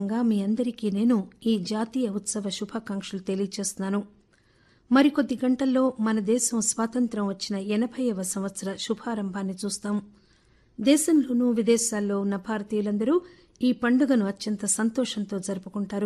గా మీ అందరికీ నేను ఈ జాతీయ ఉత్సవ శుభాకాంక్షలు తెలియజేస్తున్నాను మరికొద్ది గంటల్లో మన దేశం స్వాతంత్ర్యం వచ్చిన ఎనబైవ సంవత్సర శుభారంభాన్ని చూస్తాం దేశంలోనూ విదేశాల్లో ఉన్న భారతీయులందరూ ఈ పండుగను అత్యంత సంతోషంతో జరుపుకుంటారు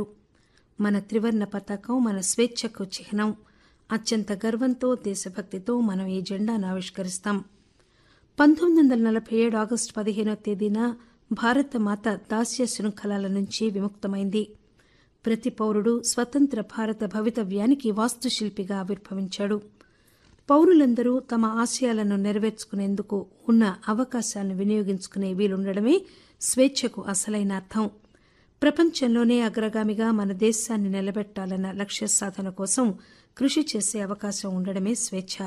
మన త్రివర్ణ పతాకం మన స్వేచ్ఛకు చిహ్నం అత్యంత గర్వంతో దేశభక్తితో మనం ఈ జెండాను ఆవిష్కరిస్తాం పంతొమ్మిది వందల నలబై ఏడు ఆగస్టు పదిహేనో తేదీన భారతమాత దాస్య శృంఖలాల నుంచి విముక్తమైంది ప్రతి పౌరుడు స్వతంత్ర భారత భవితవ్యానికి వాస్తుశిల్పిగా ఆవిర్భవించాడు పౌరులందరూ తమ ఆశయాలను నెరవేర్చుకునేందుకు ఉన్న అవకాశాలను వినియోగించుకునే వీలుండడమే స్వేచ్ఛకు అసలైన అర్థం ప్రపంచంలోనే అగ్రగామిగా మన దేశాన్ని నిలబెట్టాలన్న లక్ష్య సాధన కోసం కృషి చేసే అవకాశం ఉండడమే స్వేచ్ఛ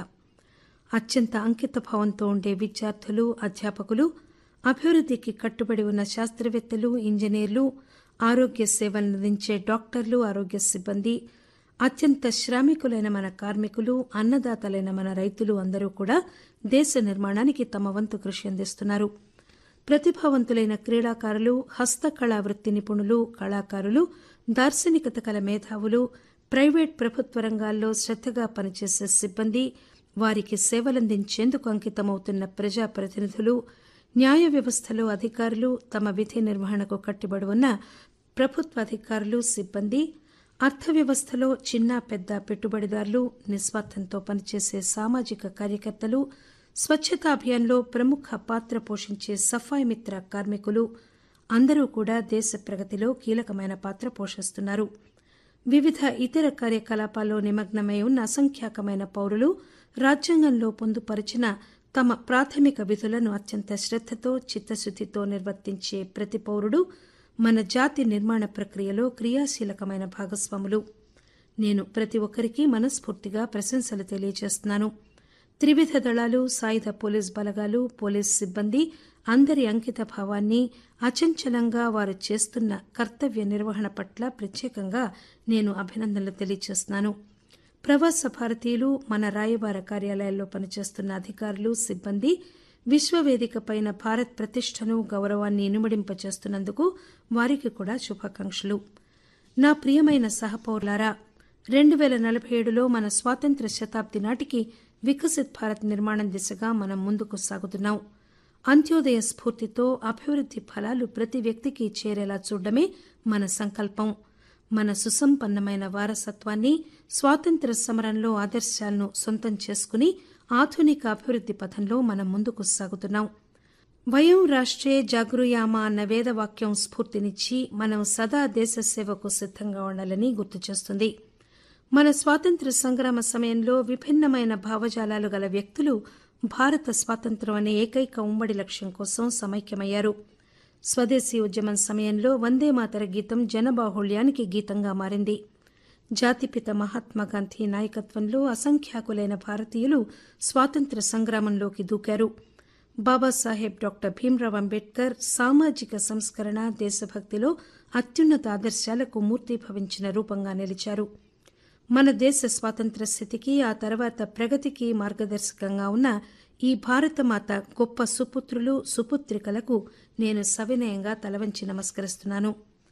అత్యంత అంకితభావంతో ఉండే విద్యార్థులు అధ్యాపకులు అభివృద్దికి కట్టుబడి ఉన్న శాస్త్రవేత్తలు ఇంజనీర్లు ఆరోగ్య సేవలందించే డాక్టర్లు ఆరోగ్య సిబ్బంది అత్యంత శ్రామికులైన మన కార్మికులు అన్నదాతలైన మన రైతులు అందరూ కూడా దేశ నిర్మాణానికి తమ వంతు కృషి అందిస్తున్నారు ప్రతిభావంతులైన క్రీడాకారులు హస్తకళా వృత్తి నిపుణులు కళాకారులు దార్శనికత కల మేధావులు ప్రైవేట్ ప్రభుత్వ రంగాల్లో శ్రద్దగా పనిచేసే సిబ్బంది వారికి సేవలందించేందుకు అంకితమవుతున్న ప్రజాప్రతినిధులు న్యాయ వ్యవస్థలో అధికారులు తమ విధి నిర్వహణకు కట్టుబడి ఉన్న ప్రభుత్వ అధికారులు సిబ్బంది అర్థవ్యవస్థలో చిన్న పెద్ద పెట్టుబడిదారులు నిస్వార్థంతో పనిచేసే సామాజిక కార్యకర్తలు స్వచ్చతా అభియాన్లో ప్రముఖ పాత్ర పోషించే సఫాయి మిత్ర కార్మికులు అందరూ కూడా దేశ ప్రగతిలో కీలకమైన పాత్ర పోషిస్తున్నారు వివిధ ఇతర కార్యకలాపాల్లో నిమగ్నమై ఉన్న అసంఖ్యాకమైన పౌరులు రాజ్యాంగంలో పొందుపరిచిన తమ ప్రాథమిక విధులను అత్యంత శ్రద్దతో చిత్తశుద్దితో నిర్వర్తించే ప్రతి పౌరుడు మన జాతి నిర్మాణ ప్రక్రియలో క్రియాశీలకమైన భాగస్వాములు నేను ప్రతి ఒక్కరికి మనస్ఫూర్తిగా ప్రశంసలు తెలియజేస్తున్నాను త్రివిధ దళాలు సాయుధ పోలీస్ బలగాలు పోలీస్ సిబ్బంది అందరి అంకిత భావాన్ని అచంచలంగా వారు చేస్తున్న కర్తవ్య నిర్వహణ పట్ల ప్రత్యేకంగా నేను అభినందనలు తెలియజేస్తున్నాను ప్రవాస భారతీయులు మన రాయబార కార్యాలయాల్లో పనిచేస్తున్న అధికారులు సిబ్బంది విశ్వవేదికపైన భారత్ ప్రతిష్టను గౌరవాన్ని ఇనుమడింపచేస్తున్నందుకు వారికి కూడా శుభాకాంక్షలు నా ప్రియమైన సహపౌరులారా రెండు పేల నలబై ఏడులో మన స్వాతంత్ర శతాబ్ది నాటికి వికసిత్ భారత్ నిర్మాణం దిశగా మనం ముందుకు సాగుతున్నాం అంత్యోదయ స్ఫూర్తితో అభివృద్ది ఫలాలు ప్రతి వ్యక్తికి చేరేలా చూడడమే మన సంకల్పం మన సుసంపన్నమైన వారసత్వాన్ని స్వాతంత్ర సమరంలో ఆదర్శాలను సొంతం చేసుకుని ఆధునిక అభివృద్ది పథంలో మనం ముందుకు సాగుతున్నాం వయం రాష్ట్రే జాగృయామా అన్న వేదవాక్యం స్ఫూర్తినిచ్చి మనం సదా దేశ సేవకు సిద్దంగా ఉండాలని గుర్తు చేస్తుంది మన స్వాతంత్ర సంగ్రామ సమయంలో విభిన్నమైన భావజాలాలు గల వ్యక్తులు భారత స్వాతంత్ర్యం అనే ఏకైక ఉమ్మడి లక్ష్యం కోసం సమైక్యమయ్యారు స్వదేశీ ఉద్యమం సమయంలో వందేమాతర గీతం జనబాహుళ్యానికి గీతంగా మారింది జాతిపిత మహాత్మాగాంధీ నాయకత్వంలో అసంఖ్యాకులైన భారతీయులు స్వాతంత్ర సంగ్రామంలోకి దూకారు బాబాసాహెబ్ డాక్టర్ భీమ్రావ్ అంబేద్కర్ సామాజిక సంస్కరణ దేశభక్తిలో అత్యున్నత ఆదర్శాలకు మూర్తీభవించిన రూపంగా నిలిచారు మన దేశ స్వాతంత్ర స్థితికి ఆ తర్వాత ప్రగతికి మార్గదర్శకంగా ఉన్న ఈ భారతమాత గొప్ప సుపుత్రులు సుపుత్రికలకు నేను సవినయంగా తలవంచి నమస్కరిస్తున్నాను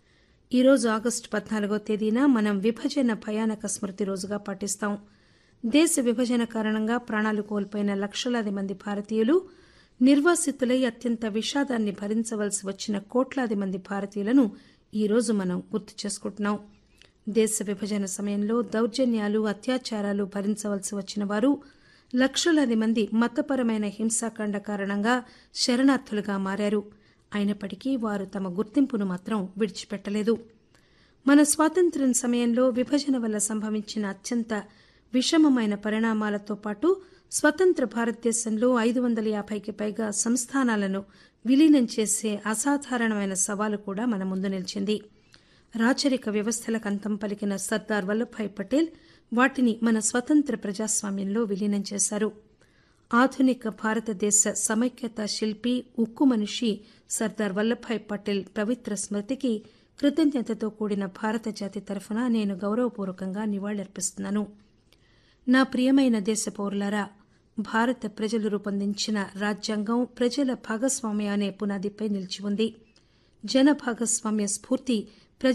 ఈరోజు ఆగస్టు పద్నాలుగో తేదీన మనం విభజన భయానక స్మృతి రోజుగా పాటిస్తాం దేశ విభజన కారణంగా ప్రాణాలు కోల్పోయిన లక్షలాది మంది భారతీయులు నిర్వాసితులై అత్యంత విషాదాన్ని భరించవలసి వచ్చిన కోట్లాది మంది భారతీయులను ఈరోజు మనం గుర్తు చేసుకుంటున్నాం దేశ విభజన సమయంలో దౌర్జన్యాలు అత్యాచారాలు భరించవలసి వచ్చిన వారు లక్షలాది మంది మతపరమైన హింసాకాండ కారణంగా శరణార్థులుగా మారారు అయినప్పటికీ వారు తమ గుర్తింపును మాత్రం విడిచిపెట్టలేదు మన స్వాతంత్ర్యం సమయంలో విభజన వల్ల సంభవించిన అత్యంత విషమమైన పరిణామాలతో పాటు స్వతంత్ర భారతదేశంలో ఐదు వందల యాభైకి పైగా సంస్థానాలను విలీనం చేసే అసాధారణమైన సవాలు కూడా మన ముందు నిలిచింది రాచరిక వ్యవస్థలకు అంతం పలికిన సర్దార్ వల్లభాయ్ పటేల్ వాటిని మన స్వతంత్ర ప్రజాస్వామ్యంలో విలీనం చేశారు ఆధునిక భారతదేశ సమైక్యత శిల్పి ఉక్కు మనిషి సర్దార్ వల్లభాయ్ పటేల్ పవిత్ర స్మృతికి కృతజ్ఞతతో కూడిన భారత జాతి తరఫున నేను గౌరవపూర్వకంగా నివాళులర్పిస్తున్నాను నా ప్రియమైన దేశ పౌరులారా భారత ప్రజలు రూపొందించిన రాజ్యాంగం ప్రజల భాగస్వామ్య అనే పునాదిపై నిలిచి ఉంది జన భాగస్వామ్య స్ఫూర్తి